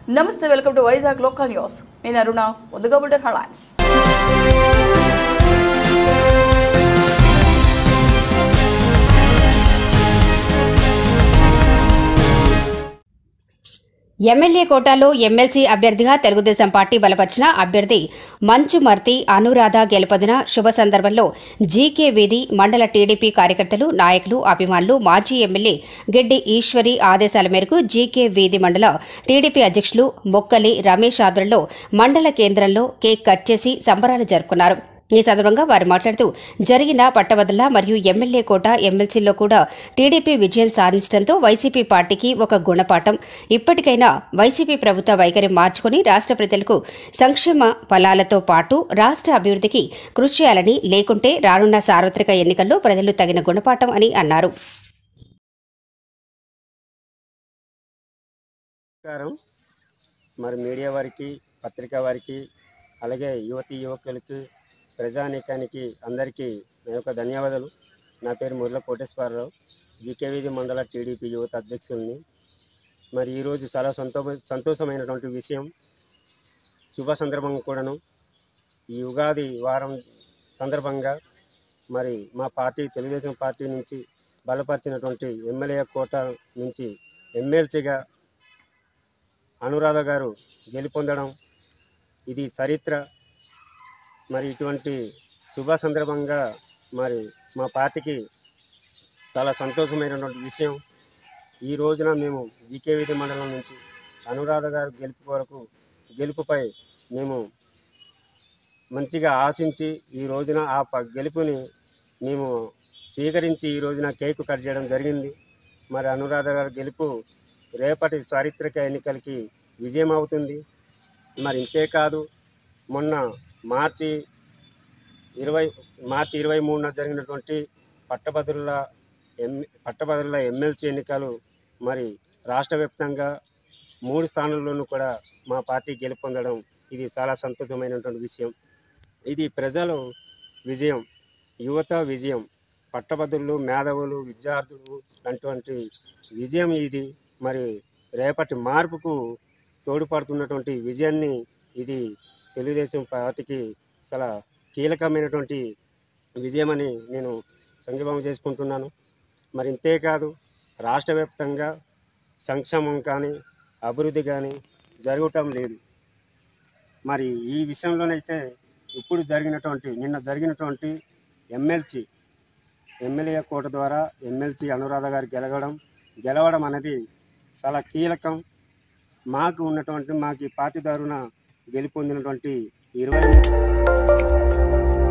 నమస్తే welcome to Vizag local news నేను అరుణ ముందుగా బుల్టన్ హెడ్లైన్స్ ఎమ్మెల్యే కోటాలో ఎమ్మెల్సీ అభ్యర్థిగా తెలుగుదేశం పార్టీ బలపరిచిన అభ్యర్థి మంచుమర్తి అనురాధ గెలుపొందిన శుభ సందర్భంలో జీకే వీధి మండల టీడీపీ కార్యకర్తలు నాయకులు అభిమానులు మాజీ ఎమ్మెల్యే గెడ్డి ఈశ్వరి ఆదేశాల మేరకు జీకే వీధి మండల టీడీపీ అధ్యక్షులు మొక్కలి రమేష్ ఆధ్వర్యంలో మండల కేంద్రంలో కేక్ కట్ చేసి సంబరాలు జరుపుకున్నారు ఈ సందర్భంగా వారు మాట్లాడుతూ జరిగిన పట్టభద్రుల మరియు ఎమ్మెల్యే కోట ఎమ్మెల్సీలో కూడా టీడీపీ విజయం సాధించడంతో వైసీపీ పార్టీకి ఒక గుణపాఠం ఇప్పటికైనా వైసీపీ ప్రభుత్వ వైఖరి మార్చుకుని రాష్ట్ర ప్రజలకు సంక్షేమ ఫలాలతో పాటు రాష్ట్ర అభివృద్ధికి కృషి చేయాలని లేకుంటే రానున్న సార్వత్రిక ఎన్నికల్లో ప్రజలు తగిన గుణపాఠం అని అన్నారు నమస్కారం మరి మీడియా వారికి పత్రికా వారికి అలాగే యువతి యువకులకి ప్రజానీకానికి అందరికీ నా యొక్క ధన్యవాదాలు నా పేరు మురళ కోటేశ్వరరావు జీకేవీధి మండల టీడీపీ యువత అధ్యక్షుల్ని మరి ఈరోజు చాలా సంతో సంతోషమైనటువంటి విషయం శుభ సందర్భం కూడాను ఈ ఉగాది వారం సందర్భంగా మరి మా పార్టీ తెలుగుదేశం పార్టీ నుంచి బలపరిచినటువంటి ఎమ్మెల్యే కోట నుంచి ఎమ్మెల్సీగా అనురాధ గారు గెలుపొందడం ఇది చరిత్ర మరి ఇటువంటి శుభ సందర్భంగా మరి మా పార్టీకి చాలా సంతోషమైనటువంటి విషయం ఈ రోజున మేము జీకే విధి మండలం నుంచి అనురాధ గారు గెలుపు కొరకు గెలుపుపై మేము మంచిగా ఆశించి ఈ రోజున ఆ ప- గెలుపుని మేము స్వీకరించి ఈ రోజున కేకు కట్ చేయడం జరిగింది మరి అనురాధ గారి గెలుపు రేపటి చారిత్రక ఎన్నికలకి విజయం అవుతుంది మరి ఇంతే కాదు మొన్న మార్చి ఇరవై మార్చి ఇరవై మూడున జరిగినటువంటి పట్టభద్రుల ఎమ్ పట్టభద్రుల ఎమ్మెల్సీ ఎన్నికలు మరి రాష్ట్ర వ్యాప్తంగా మూడు స్థానాల్లోనూ కూడా మా పార్టీ గెలుపొందడం ఇది చాలా సంతోషమైనటువంటి విషయం ఇది ప్రజలు విజయం యువత విజయం పట్టభద్రులు మేధావులు విద్యార్థులు అటువంటి విజయం ఇది మరి రేపటి మార్పుకు తోడ్పడుతున్నటువంటి విజయాన్ని ఇది తెలుగుదేశం పార్టీకి చాలా కీలకమైనటువంటి విజయమని నేను సంఘీభావం చేసుకుంటున్నాను మరి ఇంతేకాదు రాష్ట్ర వ్యాప్తంగా సంక్షేమం కానీ అభివృద్ధి కానీ జరగటం లేదు మరి ఈ విషయంలోనైతే ఇప్పుడు జరిగినటువంటి నిన్న జరిగినటువంటి ఎమ్మెల్సీ ఎమ్మెల్యే కోట ద్వారా ఎమ్మెల్సీ అనురాధ గారు గెలవడం గెలవడం అనేది చాలా కీలకం మాకు ఉన్నటువంటి మాకు ఈ పార్టీ తరఫున గెలుపొందినటువంటి ఇరవై